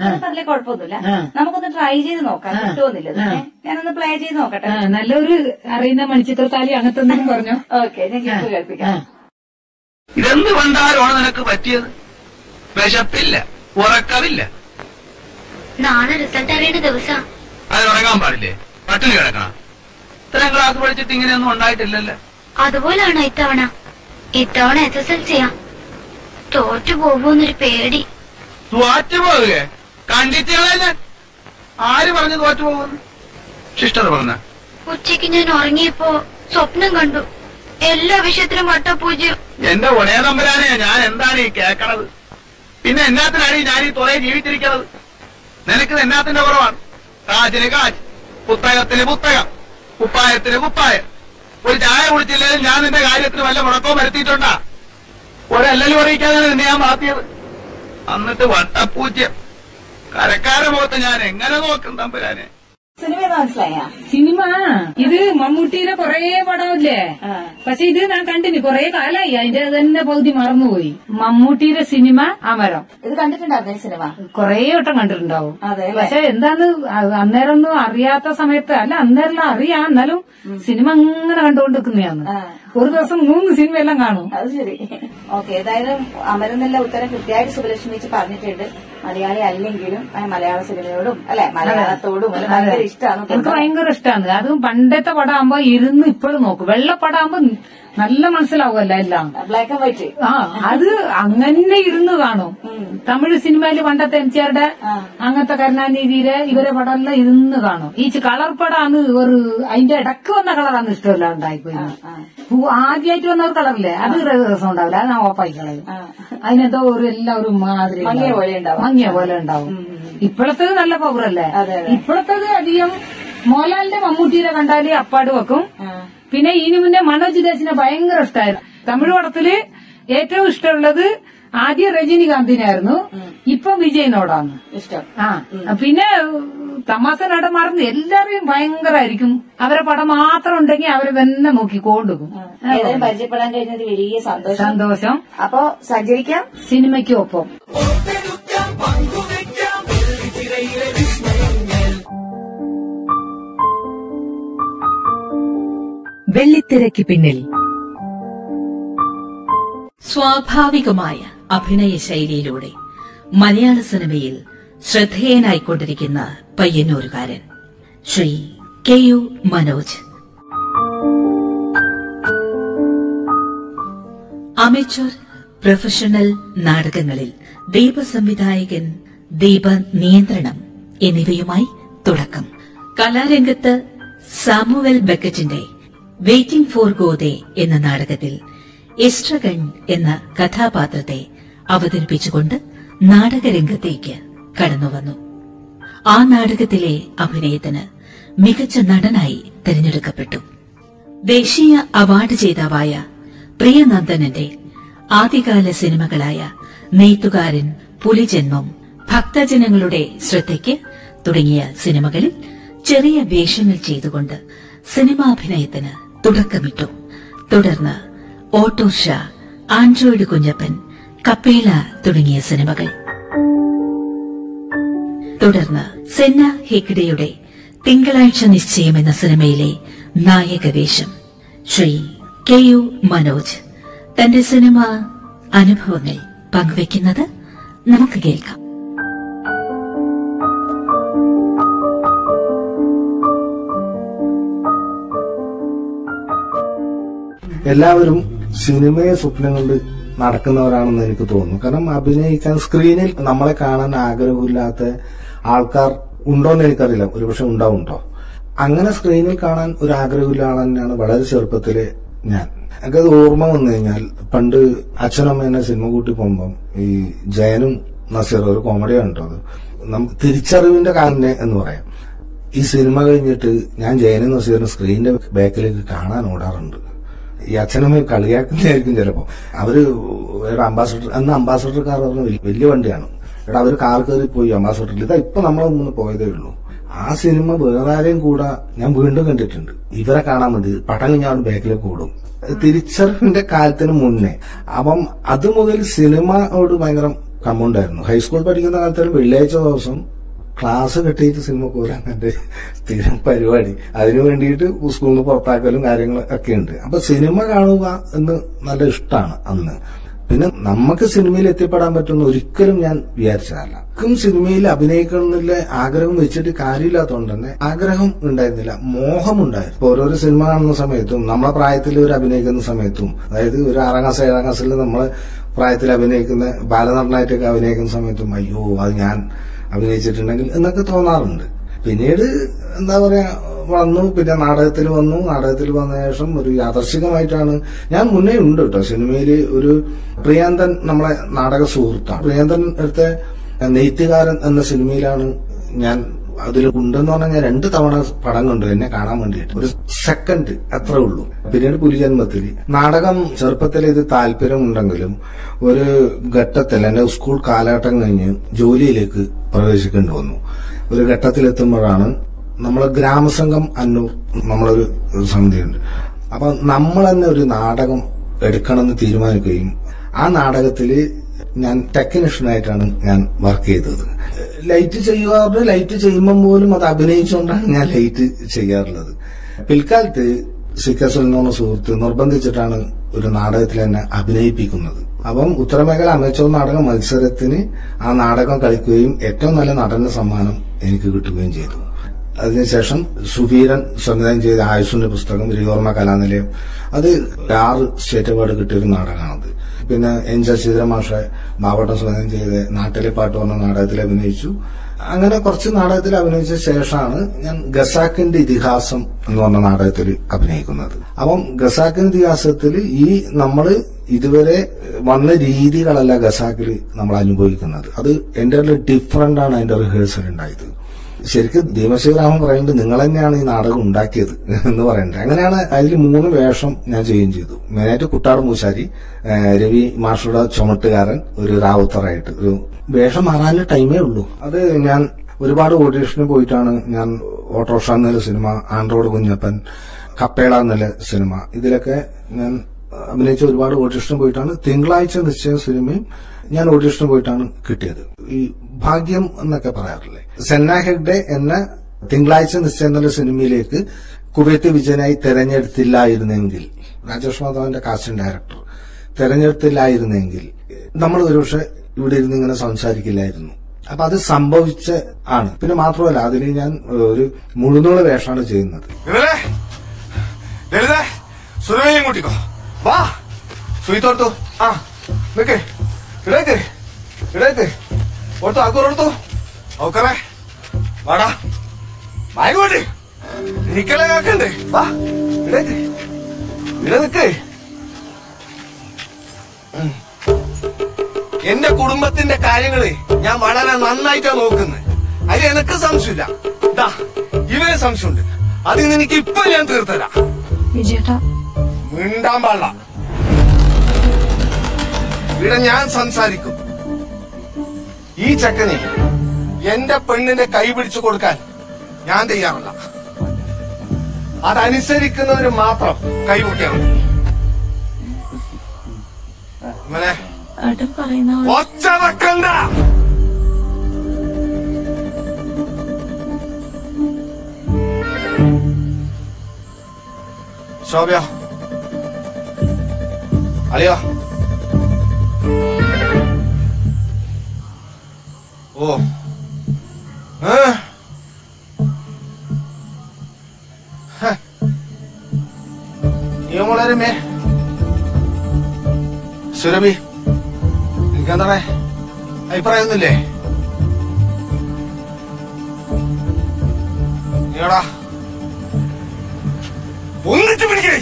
പറഞ്ഞ കുഴപ്പമൊന്നുമില്ല ആ. നമുക്കൊന്ന് ട്രൈ ചെയ്ത് നോക്കാം കിട്ടുമെന്നില്ല ഇതിനെ. ഞാനൊന്ന് പ്ലേ ചെയ്ത് നോക്കട്ടെ ആ, നല്ലൊരു അറിയുന്ന മണിച്ചിത്രത്താലി അങ്ങനത്തെ എന്തെങ്കിലും പറഞ്ഞോ ഓക്കെ ഞാൻ കേട്ട് കേൾപ്പിക്കാം ആ. ഇതെന്ത് പണ്ടാരമാണ് നിനക്ക് പറ്റിയത് വിശപ്പില്ല ഉറക്കമില്ല നാളെ റിസൾട്ട് അറിയേണ്ട ദിവസം അത് ഉറങ്ങാൻ പാടില്ലേ പട്ടിണി കിടക്കണം ഇത്രയും ക്ലാസ് പഠിച്ചിട്ട് ഇങ്ങനെയൊന്നും ഉണ്ടായിട്ടില്ലല്ലോ അതുപോലാണോ ഇത്തവണ ഇത്തവണ എസ് എസ് എൽ സിയാ തോറ്റു പോകുമെന്നൊരു പേടി തോറ്റു പോകുകയെ കണ്ടിട്ടുകളെ ഞാൻ ആര് പറഞ്ഞു തോറ്റു പോകുന്നു ശിഷ്ടത പറഞ്ഞ ഉച്ചയ്ക്ക് ഞാൻ ഉറങ്ങിയപ്പോ സ്വപ്നം കണ്ടു എല്ലാ വിഷയത്തിലും വട്ടപൂജ്യം എന്റെ ഒരേ തമ്പരാനെ ഞാൻ എന്താണ് ഈ കേക്കണത് പിന്നെ എന്നാത്തിനാണ് ഈ ഞാൻ ഈ തുറയെ ജീവിച്ചിരിക്കണത് നിനക്ക് എന്നാത്തിന്റെ കുറവാണ് കാച്ചിന് കാച്ച് പുസ്തകത്തിന് പുസ്തകം കുപ്പായത്തിന് കുപ്പായം ഒരു ചായ കുടിച്ചില്ലെങ്കിലും ഞാൻ നിന്റെ കാര്യത്തിന് വല്ല മുടക്കവും വരുത്തിയിട്ടുണ്ടാ ഒരെല്ലലും അറിയിക്കാതെ നിന്നെ ഞാൻ മാറ്റിയത് എന്നിട്ട് വട്ടപ്പൂജ്യം കരക്കാരെ മുഖത്ത് ഞാൻ എങ്ങനെ നോക്കും തമ്പുരാനെ സിനിമ ഏതാ മനസ്സിലായ സിനിമ ഇത് മമ്മൂട്ടിയുടെ കൊറേ പടമില്ലേ ആ. പക്ഷെ ഇത് ഞാൻ കണ്ടിന് കൊറേ കാലായി അതിന്റെ തന്നെ പകുതി മറന്നുപോയി മമ്മൂട്ടിയുടെ സിനിമ അമരം ഇത് കണ്ടിട്ടുണ്ടായിരുന്നു ഈ സിനിമ കൊറേ വട്ടം കണ്ടിട്ടുണ്ടാവും അതെ അല്ലേ? പക്ഷെ എന്താന്ന് അ- അന്നേരമൊന്നും അറിയാത്ത സമയത്ത് അല്ല അന്നേരം അറിയാം എന്നാലും സിനിമ അങ്ങനെ കണ്ടുകൊണ്ടിരിക്കുന്നതാണ് ആ. ഒരു ദിവസം മൂന്ന് സിനിമ എല്ലാം കാണും അത് ശരി ഓക്കെ ഏതായാലും അമരുന്നുള്ള ഉത്തരം കൃത്യമായിട്ട് സുബലക്ഷ്മി വെച്ച് പറഞ്ഞിട്ടുണ്ട് മലയാളി അല്ലെങ്കിലും ആ മലയാള സിനിമയോടും അല്ലെ മലയാളത്തോടും അല്ലെ ഭയങ്കര ഇഷ്ടമാണ് എനിക്ക് ഭയങ്കര ഇഷ്ടമാണ് അതും പണ്ടത്തെ പടാകുമ്പോ ഇരുന്ന് ഇപ്പോഴും നോക്കും വെള്ളപ്പടാകുമ്പോ നല്ല മനസ്സിലാവുമല്ല എല്ലാം ബ്ലാക്ക് ആൻഡ് വൈറ്റ് ആ അത് അങ്ങനെ ഇരുന്ന് കാണും തമിഴ് സിനിമയില് പണ്ടത്തെ എം ജിആറുടെ അങ്ങനത്തെ കരുണാനിധിയിലെ ഇവരെ പടമെല്ലാം ഇരുന്ന് കാണും ഈ കളർ പടാണ് ഒരു അതിന്റെ ഇടക്ക് വന്ന കളറാണ് ഇഷ്ടമല്ല ഉണ്ടായിപ്പോയി ആദ്യമായിട്ട് വന്ന ഒരു കളറില്ലേ അത് രസം ഉണ്ടാവില്ല അത് ഞാൻ ഓപ്പായി കളയും അതിനെന്തോ ഒരു എല്ലാം ഒരു മാതിരി മങ്ങിയ ഉണ്ടാവും. പോലെ ഉണ്ടാവും. മങ്ങിയ പോലെ ഉണ്ടാവും ഇപ്പോഴത്തേത് നല്ല പവറല്ലേ അതെ, അതെ. ഇപ്പോഴത്തേത് അധികം മോഹൻലാലിന്റെ മമ്മൂട്ടിയുടെ കണ്ടാല് അപ്പാട് വെക്കും പിന്നെ ഇതിനു മുന്നേ മനോജ് ദേശിനെ ഭയങ്കര ഇഷ്ടമായിരുന്നു തമിഴ് പടത്തില് ഏറ്റവും ഇഷ്ടമുള്ളത് ആദ്യം രജനികാന്തിനായിരുന്നു ഇപ്പൊ വിജയനോടാണ് ഇഷ്ടം ആ പിന്നെ തമാസ നടന്മാർന്ന് എല്ലാവരെയും ഭയങ്കരമായിരിക്കും അവരെ പടം മാത്രം ഉണ്ടെങ്കിൽ അവരെ തന്നെ നോക്കി കൊണ്ടുപോകും ഏതായാലും പരിചയപ്പെടാൻ കഴിഞ്ഞത് വലിയ സന്തോഷം സന്തോഷം അപ്പോ സഞ്ചരിക്കാം സിനിമയ്ക്ക് ഒപ്പം വെള്ളിത്തിരക്ക് പിന്നിൽ സ്വാഭാവികമായ അഭിനയ ശൈലിയിലൂടെ മലയാള സിനിമയിൽ ശ്രദ്ധേയനായിക്കൊണ്ടിരിക്കുന്ന പയ്യന്നൂരുകാരൻ Shri K U Manoj amateur professional നാടകങ്ങളിൽ ദീപസംവിധായകൻ ദീപ നിയന്ത്രണം എന്നിവയുമായി തുടക്കം കലാരംഗത്ത് സാമുവൽ ബക്കറ്റിന്റെ വെയിറ്റിംഗ് ഫോർ ഗോദെ എന്ന നാടകത്തിൽ എസ്ട്രഗൺ എന്ന കഥാപാത്രത്തെ അവതരിപ്പിച്ചുകൊണ്ട് നാടകരംഗത്തേക്ക് കടന്നുവന്നു ആ നാടകത്തിലെ അഭിനയത്തിന് മികച്ച നടനായി തിരഞ്ഞെടുക്കപ്പെട്ടു ദേശീയ അവാർഡ് ജേതാവായ പ്രിയനന്ദനന്റെ ആദ്യകാല സിനിമകളായ നെയ്ത്തുകാരൻ പുലിജന്മം ഭക്തജനങ്ങളുടെ ശ്രദ്ധയ്ക്ക് തുടങ്ങിയ സിനിമകളിൽ ചെറിയ വേഷങ്ങൾ ചെയ്തുകൊണ്ട് സിനിമാഭിനയത്തിന് തുടക്കമിട്ടു തുടർന്ന് ഓട്ടോഷ ആൻഡ്രോയിഡ് കുഞ്ഞപ്പൻ കപ്പേള തുടങ്ങിയ സിനിമകൾ തുടർന്ന് സെന്ന ഹെഗ്ഡെയുടെ തിങ്കളാഴ്ച നിശ്ചയം എന്ന സിനിമയിലെ നായകവേഷം ശ്രീ കെ യു മനോജ് തന്റെ സിനിമ അനുഭവങ്ങൾ പങ്കുവയ്ക്കുന്നത് നമുക്ക് കേൾക്കാം എല്ലാവരും സിനിമയെ സ്വപ്നം കൊണ്ട് നടക്കുന്നവരാണെന്ന് എനിക്ക് തോന്നുന്നു കാരണം അഭിനയിക്കാൻ സ്ക്രീനിൽ നമ്മളെ കാണാൻ ആഗ്രഹമില്ലാത്ത ആൾക്കാർ ഉണ്ടോന്ന് എനിക്കറിയില്ല ഒരുപക്ഷെ ഉണ്ടാവുണ്ടോ അങ്ങനെ സ്ക്രീനിൽ കാണാൻ ഒരു ആഗ്രഹമില്ല ആൾ തന്നെയാണ് വളരെ ചെറുപ്പത്തില് ഞാൻ എനിക്കത് ഓർമ്മ വന്നു കഴിഞ്ഞാൽ പണ്ട് അച്ഛനമ്മ എന്നെ സിനിമ കൂട്ടി പോകുമ്പം ഈ ജയനും നസീറും ഒരു കോമഡി കണ്ടോ അത് നമുക്ക് തിരിച്ചറിവിന്റെ കാലിനെ എന്ന് പറയാം ഈ സിനിമ കഴിഞ്ഞിട്ട് ഞാൻ ജയനും നസീറിനും സ്ക്രീനിന്റെ ബാക്കിലേക്ക് കാണാൻ ഓടാറുണ്ട് ഈ അച്ഛനമ്മ കളിയാക്കുന്നതായിരിക്കും ചിലപ്പോ അവര് ഒരു അംബാസഡർ അന്ന് അംബാസഡർ കാർ പറഞ്ഞ വലിയ- വലിയ വണ്ടിയാണ് എടാ അവര് കാർ കയറി പോയി അംബാസഡറിൽ ഇതാ ഇപ്പൊ നമ്മളെ മുന്ന് പോയതേ ഉള്ളൂ ആ സിനിമ വേറെ ആരെയും കൂടെ ഞാൻ വീണ്ടും കണ്ടിട്ടുണ്ട് ഇവരെ കാണാൻ വേണ്ടി പടം ഞാൻ ബാക്കിലേക്ക് ഓടും തിരിച്ചറിവിന്റെ കാലത്തിന് മുന്നേ അപ്പം അത് മുതൽ സിനിമയോട് ഭയങ്കര കമ്മുണ്ടായിരുന്നു ഹൈസ്കൂൾ പഠിക്കുന്ന കാലത്ത് വെള്ളിയാഴ്ച ദിവസം ക്ലാസ് കെട്ടിയിട്ട് സിനിമ പോരാൻ എന്റെ സ്ഥിരം പരിപാടി അതിനു വേണ്ടിയിട്ട് സ്കൂളിൽ നിന്ന് പുറത്താക്കലും കാര്യങ്ങളും ഒക്കെ ഉണ്ട് അപ്പൊ സിനിമ കാണുക എന്ന് നല്ല ഇഷ്ടമാണ് അന്ന് പിന്നെ നമുക്ക് സിനിമയിൽ എത്തിപ്പെടാൻ പറ്റുന്ന ഒരിക്കലും ഞാൻ വിചാരിച്ചതല്ല ക്കും സിനിമയിൽ അഭിനയിക്കണമെന്നുള്ള ആഗ്രഹം വെച്ചിട്ട് കാര്യമില്ലാത്തതുകൊണ്ട് തന്നെ ആഗ്രഹം ഉണ്ടായിരുന്നില്ല മോഹമുണ്ടായിരുന്നു ഇപ്പൊ ഓരോരോ സിനിമ കാണുന്ന സമയത്തും നമ്മളെ പ്രായത്തിൽ ഒരു അഭിനയിക്കുന്ന സമയത്തും അതായത് ഒരു ആറാം ക്ലാസ് ഏഴാം ക്ലാസ്സിൽ നമ്മളെ പ്രായത്തിൽ അഭിനയിക്കുന്ന ബാലനടനായിട്ടൊക്കെ അഭിനയിക്കുന്ന സമയത്തും അയ്യോ അത് ഞാൻ അഭിനയിച്ചിട്ടുണ്ടെങ്കിൽ എന്നൊക്കെ തോന്നാറുണ്ട് പിന്നീട് എന്താ പറയാ വന്നു പിന്നെ നാടകത്തിൽ വന്നു നാടകത്തിൽ വന്ന ശേഷം ഒരു യാദർശികമായിട്ടാണ് ഞാൻ മുന്നേ ഉണ്ട് കേട്ടോ സിനിമയിൽ ഒരു പ്രിയാന്തൻ നമ്മളെ നാടക സുഹൃത്താണ് പ്രിയാന്തൻ എടുത്ത നെയ്ത്തുകാരൻ എന്ന സിനിമയിലാണ് ഞാൻ അതിൽ ഉണ്ടെന്ന് പറഞ്ഞാൽ ഞാൻ രണ്ട് തവണ പടം കണ്ടു എന്നെ കാണാൻ വേണ്ടിയിട്ട് ഒരു സെക്കൻഡ് അത്രേ ഉള്ളൂ പിന്നീട് പുലിജന്മത്തിൽ നാടകം ചെറുപ്പത്തിൽ ഇത് താല്പര്യമുണ്ടെങ്കിലും ഒരു ഘട്ടത്തിൽ എന്റെ സ്കൂൾ കാലഘട്ടം കഴിഞ്ഞ് ജോലിയിലേക്ക് പ്രവേശിക്കേണ്ടി വന്നു ഒരു ഘട്ടത്തിലെത്തുമ്പോഴാണ് നമ്മളെ ഗ്രാമസംഘം അന്നൂർ നമ്മളൊരു സമിതിയുണ്ട് അപ്പൊ നമ്മൾ തന്നെ ഒരു നാടകം എടുക്കണമെന്ന് തീരുമാനിക്കുകയും ആ നാടകത്തില് ഞാൻ ടെക്നീഷ്യനായിട്ടാണ് ഞാൻ വർക്ക് ചെയ്തത് ലൈറ്റ് ചെയ്യാറുണ്ട് ലൈറ്റ് ചെയ്യുമ്പോൾ പോലും അത് അഭിനയിച്ചുകൊണ്ടാണ് ഞാൻ ലൈറ്റ് ചെയ്യാറുള്ളത് പിൽക്കാലത്ത് സിക്കസ് എന്ന് പറഞ്ഞ സുഹൃത്ത് നിർബന്ധിച്ചിട്ടാണ് ഒരു നാടകത്തിൽ എന്നെ അഭിനയിപ്പിക്കുന്നത് അപ്പം ഉത്തരമേഖല അമേച്ചോർ നാടക മത്സരത്തിന് ആ നാടകം കളിക്കുകയും ഏറ്റവും നല്ല നടന്റെ സമ്മാനം എനിക്ക് കിട്ടുകയും ചെയ്തു അതിനുശേഷം സുവീരൻ സംവിധാനം ചെയ്ത ആയുഷിന്റെ പുസ്തകം രവിവർമ്മ കലാനിലയം അത് ആറ് സ്റ്റേറ്റ് അവാർഡ് കിട്ടിയൊരു നാടകമാണത് പിന്നെ എൻ ശശിധരൻ മാഷെ ബാവട്ടം സംവിധാനം ചെയ്ത് നാട്ടിലെ പാട്ട് പറഞ്ഞ നാടകത്തിൽ അഭിനയിച്ചു അങ്ങനെ കുറച്ച് നാടകത്തിൽ അഭിനയിച്ച ശേഷമാണ് ഞാൻ ഗസാക്കിന്റെ ഇതിഹാസം എന്ന് പറഞ്ഞ നാടകത്തിൽ അഭിനയിക്കുന്നത് അപ്പം ഗസാക്കിന്റെ ഇതിഹാസത്തിൽ ഈ നമ്മള് ഇതുവരെ വന്ന രീതികളല്ല ഗസാക്കിൽ നമ്മൾ അനുഭവിക്കുന്നത് അത് എന്റെ ഡിഫറന്റ് ആണ് അതിന്റെ റിഹേഴ്സൽ ഉണ്ടായത് ശരിക്കും ദീപശിവരാമൻ പറയുന്നത് നിങ്ങൾ തന്നെയാണ് ഈ നാടകം ഉണ്ടാക്കിയത് എന്ന് പറയണ്ടേ അങ്ങനെയാണ് അതിൽ മൂന്ന് വേഷം ഞാൻ ചെയ്യുകയും ചെയ്തു മെയിനായിട്ട് കുട്ടാട് മൂശാരി ഏഹ് രവി മാഷുടെ ചുമട്ടുകാരൻ ഒരു റാവുത്തറായിട്ട് ഒരു വേഷം മാറാനുള്ള ടൈമേ ഉള്ളൂ അത് ഞാൻ ഒരുപാട് ഓഡീഷന് പോയിട്ടാണ് ഞാൻ ഓട്ടോഷ എന്നുള്ള സിനിമ ആൻഡ്രോഡ് കുഞ്ഞപ്പൻ കപ്പേള എന്നുള്ള സിനിമ ഇതിലൊക്കെ ഞാൻ അഭിനയിച്ച ഒരുപാട് ഓഡീഷന് പോയിട്ടാണ് തിങ്കളാഴ്ച നിശ്ചയ സിനിമയും ഞാൻ ഓഡീഷന് പോയിട്ടാണ് കിട്ടിയത് ഈ ഭാഗ്യം എന്നൊക്കെ പറയാറില്ലേ സെന്ന ഹെഗ്ഡെ എന്ന തിങ്കളാഴ്ച നിശ്ചയം എന്നുള്ള സിനിമയിലേക്ക് കുവൈത്ത് വിജയനായി തെരഞ്ഞെടുത്തില്ലായിരുന്നെങ്കിൽ രാജേഷ് മാധവന്റെ കാസ്റ്റിംഗ് ഡയറക്ടർ തെരഞ്ഞെടുത്തില്ലായിരുന്നെങ്കിൽ നമ്മൾ ഒരുപക്ഷെ ഇവിടെ ഇരുന്ന് ഇങ്ങനെ സംസാരിക്കില്ലായിരുന്നു അപ്പൊ അത് സംഭവിച്ച ആണ് പിന്നെ മാത്രമല്ല അതിൽ ഞാൻ ഏഹ്, ഒരു മുഴുനൂറ് വേഷമാണ് ചെയ്യുന്നത് ലളിതേ ലളിതേ സുരമയും കൂട്ടിക്കോ വാ സുയിത്തോർത്തു ആ നിക്ക് ഇടേക്ക് ഇടേക്ക് ഓർത്തു അക്കൂറോർത്തു ഔക്കറേ വാടാ വായിക്കോട്ടെ നിക്കലേ കാക്കണ്ടേ വാ ഇടേക്ക് ഇവിടെ നിക്ക് ഉം. എന്റെ കുടുംബത്തിന്റെ കാര്യങ്ങള് ഞാൻ വളരെ നന്നായിട്ടാ നോക്കുന്നത് അതിൽ എനക്ക് സംശയമില്ല ദാ ഇവന് സംശയമുണ്ട് അതിൽ എനിക്ക് ഇപ്പൊ ഞാൻ തീർത്തരാ വിജയേട്ടാ മിണ്ടാൻ പാടില്ല ഇവിടെ ഞാൻ സംസാരിക്കും ഈ ചക്കനെ എന്റെ പെണ്ണിന്റെ കൈ പിടിച്ചു കൊടുക്കാൻ ഞാൻ തയ്യാറല്ല അതനുസരിക്കുന്നവര് മാത്രം കൈപൊട്ടിയാൽ മതി ഇവനെ ഏട്ടൻ പറയുന്ന പോലെ ഒച്ച വെക്കണ്ട ശോഭയോ അളിയോ ഓ ഏ? ഹ. നീ വളരെ മേ സുരഭി എനിക്കെന്താണ് അഭിപ്രായമൊന്നുമില്ലേ നീടാ ഒന്നിച്ചു പിടിക്കേ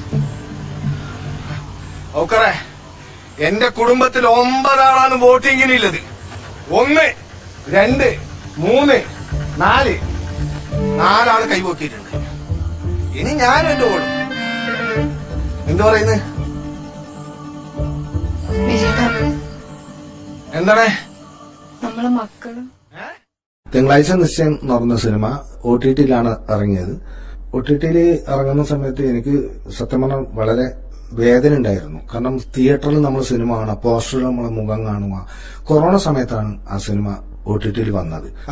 ഓക്കറേ എന്റെ കുടുംബത്തിൽ ഒമ്പതാളാണ് വോട്ടിങ്ങിനുള്ളത് ഒന്ന് രണ്ട് മൂന്ന് നാല് നാലാള് കൈപോക്കിയിട്ടുണ്ട് ഇനി ഞാൻ എന്റെ ഓടും എന്തു പറയുന്നത് വിജയേട്ടാ എന്താണ് നമ്മളെ മക്കള് തിങ്കളാഴ്ച നിശ്ചയം എന്ന് പറഞ്ഞ സിനിമ ഒ ടി ടിയിലാണ് ഇറങ്ങിയത് ഒ ടി ടിയിൽ ഇറങ്ങുന്ന സമയത്ത് എനിക്ക് സത്യം പറഞ്ഞാൽ വളരെ വേദന ഉണ്ടായിരുന്നു കാരണം തിയേറ്ററിൽ നമ്മൾ സിനിമ കാണുക പോസ്റ്ററിൽ നമ്മളെ മുഖം കാണുക കൊറോണ സമയത്താണ് ആ സിനിമ ഒ ടി ടിയിൽ വന്നത്